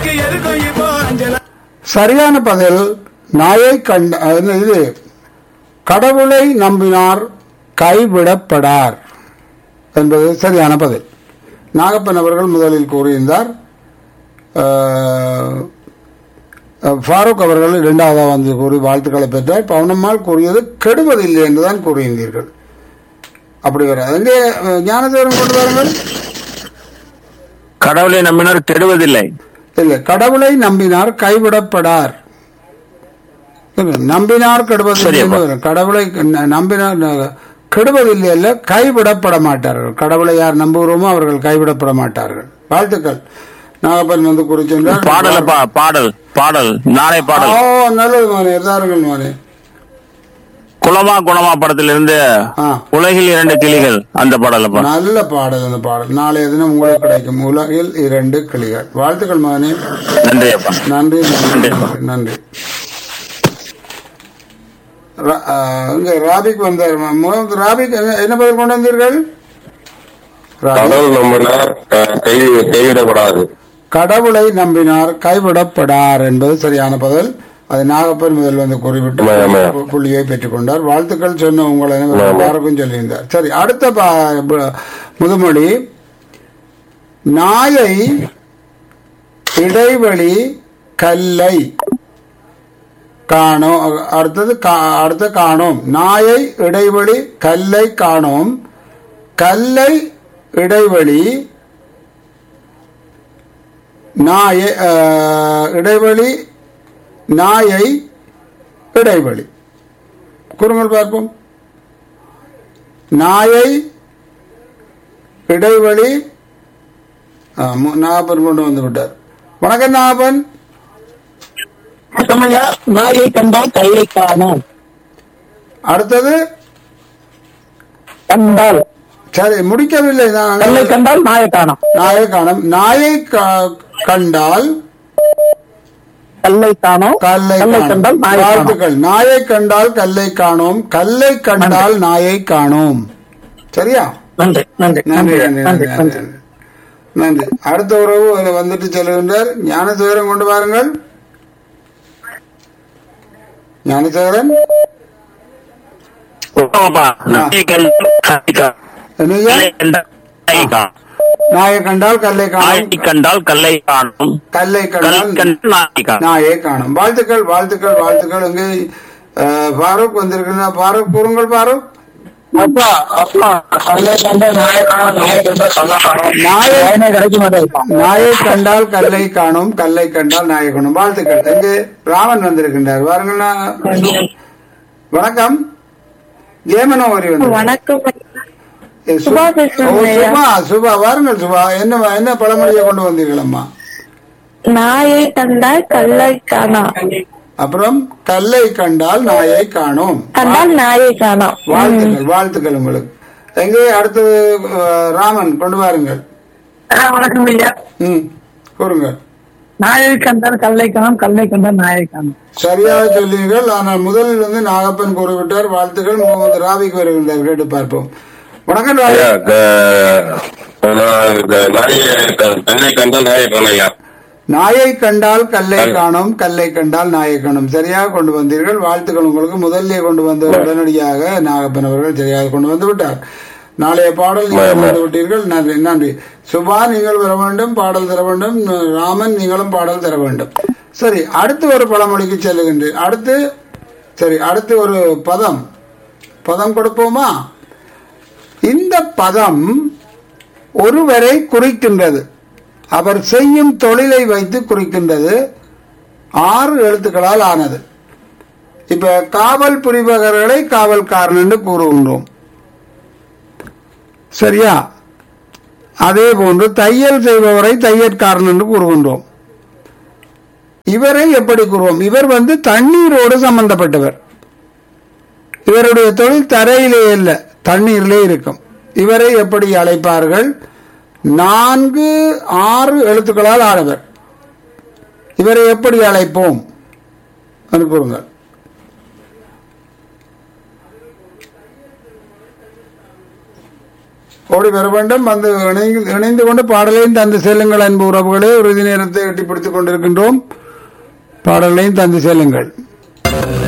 எனக்கு எதுக்கும் இப்போ அஞ்சல சரியான பதில் நாயை கண்ட அது இது கடவுளை நம்பினார் கைவிடப்படார் என்பது சரியான பதில் நாகப்பன் அவர்கள் முதலில் கூறியிருந்தார் அஹ், அஹ், ஃபாரூக் அவர்கள் இரண்டாவதாக வந்து கூறி வாழ்த்துக்களை பெற்றார் பவுனம்மாள் கூறியது கெடுவதில்லை என்றுதான் கூறியிருந்தீர்கள் அப்படி வராது எங்கே அஹ், ஞானதேவன் கொண்டு வாருங்கள் கடவுளை நம்பினார் கெடுவதில்லை இல்லை கடவுளை நம்பினார் கைவிடப்படார் இல்லை, நம்பினார் கெடுவதில்லை சரியப்பா. என்று வரும். கடவுளை ந- நம்பினார் ந- கெடுவதில்லை அல்ல கைவிடப்பட மாட்டார்கள் கடவுளை யார் நம்புகிறோமோ அவர்கள் கைவிடப்பட மாட்டார்கள் வாழ்த்துக்கள் நாகப்பன் வந்து குறிச்சென்றார் பாடலப்பா பாடல் பாடல் நாளை ஓ பாடல் நல்லது மானே இருந்தார்கள் மானே குலமா குணமா படத்திலிருந்து ஆ உலகில் இரண்டு கிளிகள் அந்த பாடலப்பா நல்ல பாடல் அந்த பாடல் நாளைய தினம் உங்களுக்கு கிடைக்கும் உலகில் இரண்டு கிளிகள் வாழ்த்துக்கள் மகனே நன்றி அப்பா நன்றி நன்றி நன்றி, நன்றி ரா- ஆ, இங்க ராபிக் வந்தார் ம- முகமது ராபிக் என்ன- என்ன பதில் கொண்டு வந்தீர்கள் ராபிக். கடவுள் நம்பினார் க- கை கைவிடப்படாது கடவுளை நம்பினார் கைவிடப்படார் என்பது சரியான பதில் அது நாகப்பன் முதல் வந்து குறிப்பிட்டு ஆமா, ஆமா. பு- புள்ளியை பெற்றுக் கொண்டார் வாழ்த்துக்கள் சொன்ன உங்களை ஆமா. எல்லாருக்கும் சொல்லியிருந்தார் சரி அடுத்த பா- ப- முதுமொழி நாயை இடைவெளி கல்லை காணோம் அடுத்தது கா- அடுத்த காணோம் நாயை இடைவெளி கல்லை காணோம் கல்லை இடைவெளி நாயை அஹ், இடைவெளி நாயை இடைவெளி கூறுங்கள் பார்ப்போம் நாயை இடைவெளி ஆ, மு- நாகப்பன் கொண்டு வந்து விட்டார் வணக்கம் நாகப்பன் நாயை கண்டால் கையை காணோம் அடுத்தது கண்டால் சரி முடிக்கவில்லை நான் கல்லை கண்டால் நாயை காணோம் நாயை காணும் நாயை கா- கண்டால் கல்லை காணோம் கல்லை கல்லை காணோம். கண்டால் நாயை காணோம் வாழ்த்துக்கள் நாயை கண்டால் கல்லை காணோம் கல்லை கண்டால் நாயை காணோம் சரியா நன்றி நன்றி நன்றி நன்றி நன்றி நன்றி நன்றி நன்றி நன்றி அடுத்த உறவு அதில் வந்துட்டு செல்கின்றார் ஞானசேகரன் கொண்டு வாருங்கள் ஞானசேகரன் குலமாப்பா நாளை கண்டால் என்னய்யா? கல்லை கண்டால் நாயை காணும். நாயை கண்டால் கல்லை காணும் நாயை கண்டால் கல்லை காணும் கல்லை கல் கண்டால் கண்டால் நாயை காணும் நாயை காணும் வாழ்த்துக்கள் வாழ்த்துக்கள் வாழ்த்துக்கள் இங்கே அஹ், ஃபாரூக் வந்திருக்கிறா ஃபாரூக் கூறுங்கள் ஃபாரூக் அப்பா அப்பா கல்லை கண்டால் நாயை காணோம் நாயை கண்டால் கல்லை காணோம் நாயை நாயனே கிடைக்க மாட்டேன் நாயை கண்டால் கல்லை காணும் கல்லை கண்டால் நாயை காணும் வாழ்த்துக்கள் இங்கே ராமன் வந்திருக்கின்றார் வாருங்கள் நான் வணக்கம் ஜெயமனோ ஒரு வந்து வணக்கம் ஏ, சு- சுபா பேசுறேன் ஓ, ஐயா. சுபா சுபா வாருங்கள் சுபா என்ன என்ன பழமொழியை கொண்டு வந்தீர்களம்மா நாயை கண்டால் கல்லை காணோம் அப்புறம் கல்லை கண்டால் நாயை காணோம் கண்டால் நாயை காணோம் வாழ்த்துக்கள் வாழ்த்துக்கள் உங்களுக்கு எங்கே அடுத்தது அஹ், ராமன் கொண்டு வாருங்கள் வணக்கம் ஐயா ம் கூறுங்கள் நாயை கண்டால் கல்லை காணோம் கல்லை கண்டால் நாயை காணோம் சரியாக சொன்னீர்கள் ஆனால் முதலில் வந்து நாகப்பன் கூறிவிட்டார் வாழ்த்துக்கள் முகமது ராபிக் வருகின்றார் கேட்டு பார்ப்போம் வணக்கம் ஐயா ராபிக் க- நான் க- நாயை க- கண்ணை கண்டால் நாயை காணையா நாயை கண்டால் கல்லை காணும் கல்லை கண்டால் நாயை காணும் சரியாக கொண்டு வந்தீர்கள் வாழ்த்துக்கள் உங்களுக்கு முதல்லே கொண்டு வந்த உடனடியாக நாகப்பன் அவர்கள் சரியாக கொண்டு வந்து விட்டார் நாளைய பாடல் நீங்கள் வந்து விட்டீர்கள் நன்றி நன்றி சுபா நீங்கள் வர வேண்டும் பாடல் தர வேண்டும் ராமன் நீங்களும் பாடல் தர வேண்டும் சரி அடுத்து ஒரு பழமொழிக்கு செல்லுகின்றேன் அடுத்து சரி அடுத்து ஒரு பதம் பதம் கொடுப்போமா இந்த பதம் ஒருவரை குறிக்கின்றது அவர் செய்யும் தொழிலை வைத்து குறிக்கின்றது ஆறு எழுத்துக்களால் ஆனது இப்ப காவல் புரிபவர்களை காவல்காரன் என்று கூறுகின்றோம் சரியா அதே போன்று தையல் செய்பவரை தையற்காரன் என்று கூறுகின்றோம் இவரை எப்படி கூறுவோம் இவர் வந்து தண்ணீரோடு சம்பந்தப்பட்டவர் இவருடைய தொழில் தரையிலே இல்ல தண்ணீரிலே இருக்கும் இவரை எப்படி அழைப்பார்கள் நான்கு ஆறு எழுத்துக்களால் ஆனவர் இவரை எப்படி அழைப்போம் என்று கூறுங்கள் ஓடி வர வேண்டும் வந்து இணைந்து இணைந்து கொண்டு பாடலையும் தந்து செல்லுங்கள் அன்பு உறவுகளே உறுதி நேரத்தை எட்டிப்பிடித்துக் கொண்டிருக்கின்றோம் பாடலையும் தந்து செல்லுங்கள்